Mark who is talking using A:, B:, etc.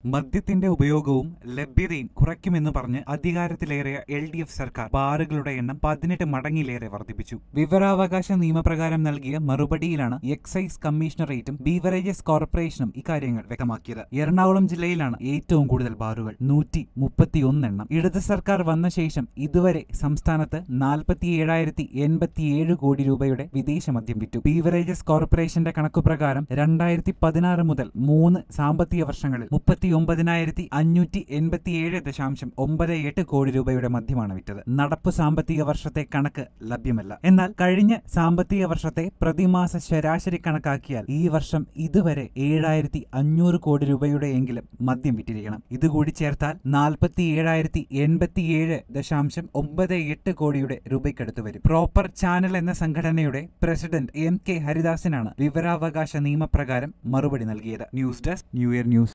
A: മദ്യത്തിന്റെ ഉപയോഗവും ലഭ്യതയും കുറയ്ക്കുമെന്ന് പറഞ്ഞ് അധികാരത്തിലേറിയ എൽ ഡി എഫ് സർക്കാർ ബാറുകളുടെ എണ്ണം പതിനെട്ട് മടങ്ങിലേറെ വർദ്ധിപ്പിച്ചു വിവരാവകാശ നിയമപ്രകാരം നൽകിയ മറുപടിയിലാണ് എക്സൈസ് കമ്മീഷണറേറ്റും ബീവറേജസ് കോർപ്പറേഷനും ഇക്കാര്യങ്ങൾ വ്യക്തമാക്കിയത് എറണാകുളം ജില്ലയിലാണ് ഏറ്റവും കൂടുതൽ ബാറുകൾ നൂറ്റി മുപ്പത്തിയൊന്നെണ്ണം ഇടത് സർക്കാർ വന്ന ശേഷം ഇതുവരെ സംസ്ഥാനത്ത് നാൽപ്പത്തി ഏഴായിരത്തി എൺപത്തിയേഴ് കോടി രൂപയുടെ വിദേശ മദ്യം വിറ്റു ബീവറേജസ് കോർപ്പറേഷന്റെ കണക്കുപ്രകാരം രണ്ടായിരത്തി പതിനാറ് മുതൽ മൂന്ന് സാമ്പത്തിക വർഷങ്ങളിൽ മുപ്പത്തി ഒമ്പതിനായിരത്തി അഞ്ഞൂറ്റി എൺപത്തിയേഴ് ദശാംശം ഒമ്പത് എട്ട് കോടി രൂപയുടെ മദ്യമാണ് വിറ്റത് നടപ്പ് സാമ്പത്തിക വർഷത്തെ കണക്ക് ലഭ്യമല്ല എന്നാൽ കഴിഞ്ഞ സാമ്പത്തിക വർഷത്തെ പ്രതിമാസ ശരാശരി കണക്കാക്കിയാൽ ഈ വർഷം ഇതുവരെ ഏഴായിരത്തി അഞ്ഞൂറ് കോടി രൂപയുടെ എങ്കിലും മദ്യം വിറ്റിരിക്കണം ഇതുകൂടി ചേർത്താൽ നാൽപ്പത്തി ഏഴായിരത്തി എൺപത്തിയേഴ് ദശാംശം ഒമ്പത് എട്ട് കോടിയുടെ രൂപയ്ക്കടുത്ത് വരും പ്രോപ്പർ ചാനൽ എന്ന സംഘടനയുടെ പ്രസിഡന്റ് എം കെ ഹരിദാസിനാണ് വിവരാവകാശ നിയമപ്രകാരം മറുപടി നൽകിയത് news desk new year news